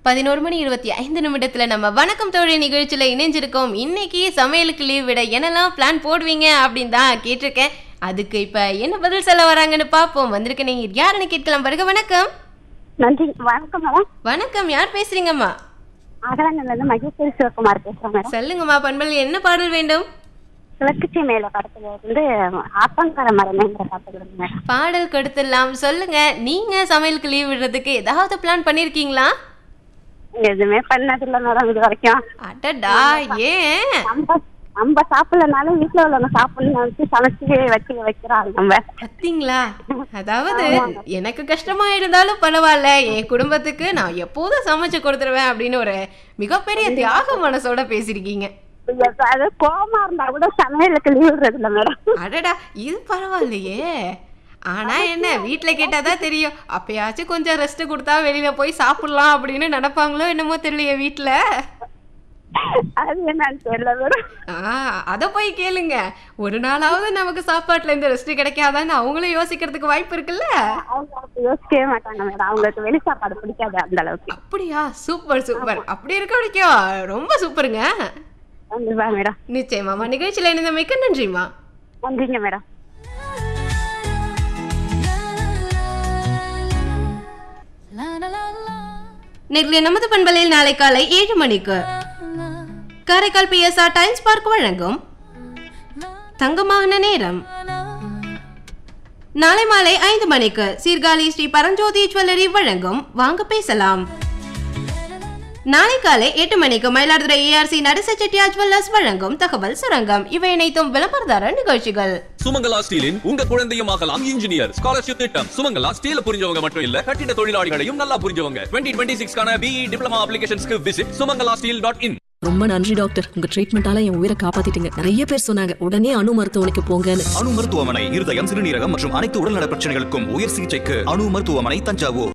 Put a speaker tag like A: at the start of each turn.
A: பதினோரு மணி இருபத்தி ஐந்து நிமிடத்துல நம்ம வணக்கம் தோழி நிகழ்ச்சியில இணைஞ்சிருக்கோம் இன்னைக்கு சமையலுக்கு லீவ் விட என்னெல்லாம் பிளான் போடுவீங்க அப்படின்னு தான் கேட்டிருக்கேன் அதுக்கு இப்ப என்ன பதில் சொல்ல வராங்கன்னு பார்ப்போம் வந்திருக்க நீங்க யாருன்னு கேட்கலாம் பாருங்க வணக்கம்
B: நன்றி வணக்கம் மேடம்
A: வணக்கம் யார் பேசுறீங்கம்மா
B: அகலங்கள்லேருந்து மகேஸ்வரி சிவகுமார் பேசுகிறேன் மேடம்
A: சொல்லுங்கம்மா பண்பல் என்ன பாடல் வேண்டும்
B: கிழக்குச்சி மேல படத்துல இருந்து ஆப்பங்கர மரமேங்கிற பாட்டு கொடுங்க மேடம்
A: பாடல் கொடுத்துடலாம் சொல்லுங்க நீங்க சமையலுக்கு லீவ் விடுறதுக்கு ஏதாவது பிளான் பண்ணிருக்கீங்களா
B: எதுவுமே பண்ணதில்லை மேடம் இது வரைக்கும்
A: அடடா ஏன்
B: நம்ம நம்ம சாப்பிடலனாலும் வீட்டுல உள்ளவங்க சாப்பிடணும்னு நினைச்சு சமைச்சு வச்சு வைக்கிறாங்க நம்ம
A: பாத்தீங்களா அதாவது எனக்கு கஷ்டமா இருந்தாலும் பரவாயில்ல என் குடும்பத்துக்கு நான் எப்போதும் சமைச்சு கொடுத்துருவேன் அப்படின்னு ஒரு மிகப்பெரிய தியாக மனசோட பேசிருக்கீங்க
B: அது கோமா இருந்தா கூட சமையலுக்கு லீவ் விடுறது இல்ல மேடம்
A: அடடா இது பரவாயில்லையே ஆனா என்ன வீட்ல கேட்டாதான் தெரியும் அப்பயாச்சும் கொஞ்சம் ரெஸ்ட் கொடுத்தா வெளியில போய் சாப்பிடலாம் அப்படின்னு நினைப்பாங்களோ என்னமோ தெரியலையே வீட்ல
B: அது என்னன்னு தெரியல மேடம்
A: ஆ அத போய் கேளுங்க ஒரு நாளாவது நமக்கு சாப்பாட்டுல இருந்து ரெஸ்ட் கிடைக்காதான்னு அவங்களும் யோசிக்கிறதுக்கு வாய்ப்பு இருக்குல்ல
B: அவங்க அப்படி யோசிக்கவே மாட்டாங்க மேடம் அவங்களுக்கு வெளி சாப்பாடு பிடிக்காது அந்த அளவுக்கு
A: அப்படியா சூப்பர் சூப்பர் அப்படி இருக்க வரைக்கும் ரொம்ப சூப்பருங்க
B: கண்டிப்பா மேடம்
A: நிச்சயமாமா நிகழ்ச்சியில இணைந்த மிக்க நன்றிம்மா
B: நன்றிங்க மேடம்
A: நெல்லை நமது பண்பலையில் நாளை காலை ஏழு மணிக்கு காரைக்கால் பிஎஸ்ஆர் டைல்ஸ் பார்க் வழங்கும் தங்கமான நேரம் நாளை மாலை ஐந்து மணிக்கு சீர்காழி ஸ்ரீ பரஞ்சோதி ஜுவல்லரி வழங்கும் வாங்க பேசலாம் நாளை காலை எட்டு மணிக்கு மயிலாடுதுறை ஏஆர்சி நடிச செட்டியார் ஜுவல்லர்ஸ் வழங்கும் தகவல் சுரங்கம் இவை இணைத்தும் விளம்பரதார நிகழ்ச்சிகள்
C: சுமங்கலா ஸ்டீலின் உங்க குழந்தையும் ஆகலாம் இன்ஜினியர் ஸ்காலர்ஷிப் திட்டம் சுமங்கலா ஸ்டீல புரிஞ்சவங்க மட்டும் இல்ல கட்டிட தொழிலாளிகளையும் நல்லா புரிஞ்சவங்க டுவெண்ட்டி டுவெண்ட்டி சிக்ஸ்க்கான பிஇ டிப்ளமா அப்ளிகேஷன்ஸ்க்கு visit Sumangala steel dot in
D: ரொம்ப நன்றி டாக்டர் உங்க ட்ரீட்மெண்டால என் உயிரை காப்பாத்திட்டீங்க நிறைய பேர் சொன்னாங்க உடனே அணு மருத்துவமனைக்கு போங்கன்னு
E: அணு மருத்துவமனை இருதயம் சிறுநீரகம் மற்றும் அனைத்து உடல்நல பிரச்சனைகளுக்கும் உயர் சிகிச்சைக்கு அணு மருத்துவமனை தஞ்சாவூர்